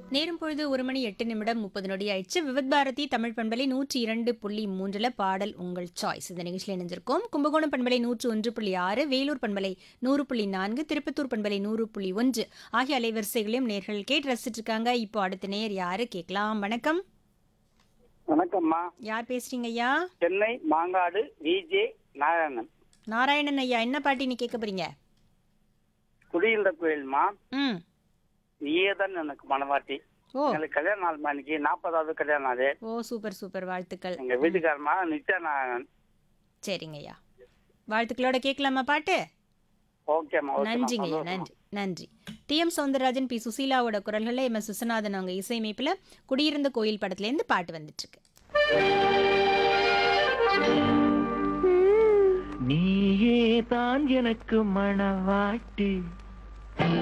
நேரம் பொழுது ஒரு மணி எட்டு நிமிடம் முப்பது நொடி ஆயிடுச்சு விவித் பாரதி தமிழ் பண்பலை நூற்றி இரண்டு புள்ளி மூன்றுல பாடல் உங்கள் சாய்ஸ் இந்த நிகழ்ச்சியில் இணைஞ்சிருக்கோம் கும்பகோணம் பண்பலை நூற்று ஒன்று புள்ளி ஆறு வேலூர் பண்பலை நூறு புள்ளி நான்கு திருப்பத்தூர் பண்பலை நூறு புள்ளி ஒன்று ஆகிய அலைவரிசைகளையும் நேர்கள் கேட்டு ரசிச்சிட்டு இருக்காங்க இப்போ அடுத்த நேர் யாரு கேட்கலாம் வணக்கம் வணக்கம்மா யார் பேசுறீங்க ஐயா சென்னை மாங்காடு விஜே நாராயணன் நாராயணன் ஐயா என்ன பாட்டி நீ கேட்க போறீங்க குடியிருந்த கோயில்மா ம் நீயே தான் எனக்கு மனவாட்டி ஓ எங்களுக்கு கல்யாண நாள் மணிக்கு நாற்பதாவது கல்யாண நாள் ஓ சூப்பர் சூப்பர் வாழ்த்துக்கள் எங்க வீட்டுக்காரமா நித்யா நாராயணன் சரிங்க ஐயா வாழ்த்துக்களோட கேட்கலாமா பாட்டு ஓகேம்மா ஓகேம்மா நன்றிங்க ஐயா சந்தோஷமா. நன்றி நன்றி டி எம் சௌந்தரராஜன் பி சுசீலாவோட குரல்களில் எம் எஸ் விஸ்வநாதன் அவங்க இசையமைப்பில் குடியிருந்த கோயில் படத்துலேருந்து பாட்டு வந்துட்டு இருக்கு நீயே தான் எனக்கு மணவாட்டி